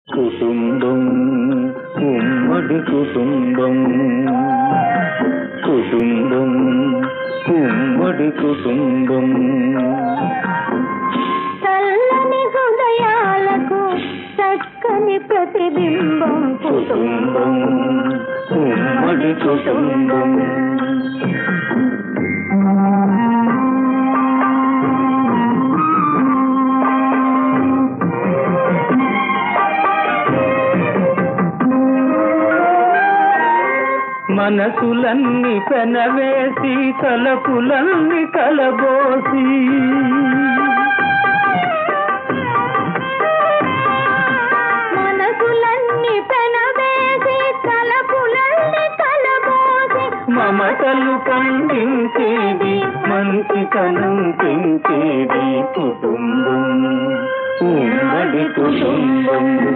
కుటుంబం ఉమ్మడి కుటుంబం కుటుంబం ఉమ్మడి కుటుంబం చల్లని హృదయాలకు చక్కని ప్రతిబింబం కుటుంబం ఉమ్మడి కుటుంబం మనసులన్నీ పెనవేసి తలపులన్నీ కలబోసి మనసులన్నీ పెనవేసి తలపులన్నీ కలబోసి మమతలు పండించేది మంచితనం పెంచేది కుటుంబం ఉమ్మడి కుటుంబం